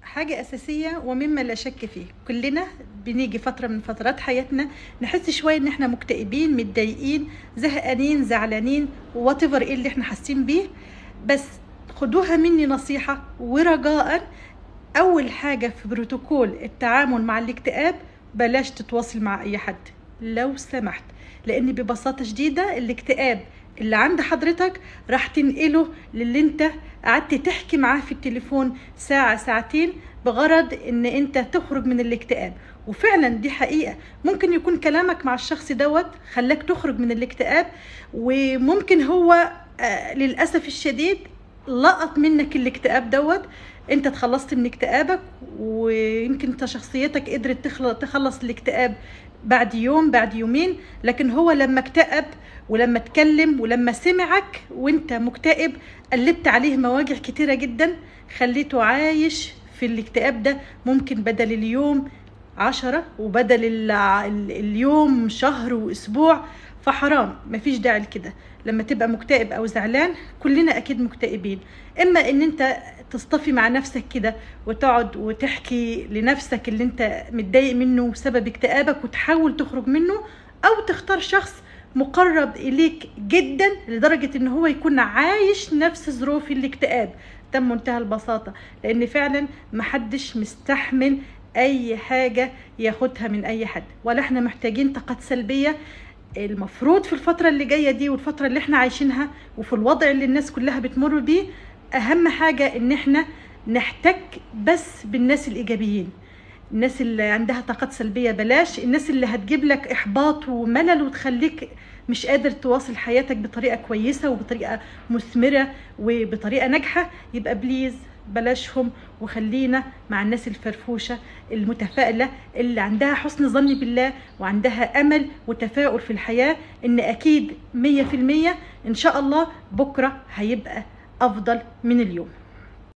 حاجة أساسية ومما لا شك فيه كلنا بنيجي فترة من فترات حياتنا نحس شوية إن إحنا مكتئبين متضايقين زهقانين زعلانين وات ايه اللي إحنا حاسين بيه بس خدوها مني نصيحة ورجاء أول حاجة في بروتوكول التعامل مع الاكتئاب بلاش تتواصل مع أي حد لو سمحت لأن ببساطة شديدة الاكتئاب اللي عند حضرتك راح تنقله للي انت قعدت تحكي معاه في التليفون ساعة ساعتين بغرض ان انت تخرج من الاكتئاب وفعلا دي حقيقة ممكن يكون كلامك مع الشخص دوت خلاك تخرج من الاكتئاب وممكن هو آه، للأسف الشديد لقط منك الاكتئاب دوت انت تخلصت من اكتئابك ويمكن انت شخصيتك قدرت تخلص الاكتئاب بعد يوم بعد يومين لكن هو لما اكتئب ولما اتكلم ولما سمعك وانت مكتئب قلبت عليه مواجع كتيرة جدا خليته عايش في الاكتئاب ده ممكن بدل اليوم عشرة وبدل اليوم شهر واسبوع فحرام مفيش داعي لكده لما تبقى مكتئب او زعلان كلنا اكيد مكتئبين اما ان انت تصطفي مع نفسك كده وتقعد وتحكي لنفسك اللي انت متضايق منه بسبب اكتئابك وتحاول تخرج منه او تختار شخص مقرب اليك جدا لدرجه ان هو يكون عايش نفس ظروف الاكتئاب ده منتهى البساطه لان فعلا محدش مستحمل اي حاجه ياخدها من اي حد ولا احنا محتاجين طاقات سلبيه المفروض في الفترة اللي جاية دي والفترة اللي احنا عايشينها وفي الوضع اللي الناس كلها بتمر بيه اهم حاجة ان احنا نحتك بس بالناس الايجابيين الناس اللي عندها طاقات سلبية بلاش الناس اللي هتجيب لك احباط وملل وتخليك مش قادر تواصل حياتك بطريقة كويسة وبطريقة مثمرة وبطريقة ناجحة يبقى بليز بلاشهم وخلينا مع الناس الفرفوشة المتفائلة اللي عندها حسن ظن بالله وعندها أمل وتفاؤل في الحياة إن أكيد مية في المية إن شاء الله بكرة هيبقى أفضل من اليوم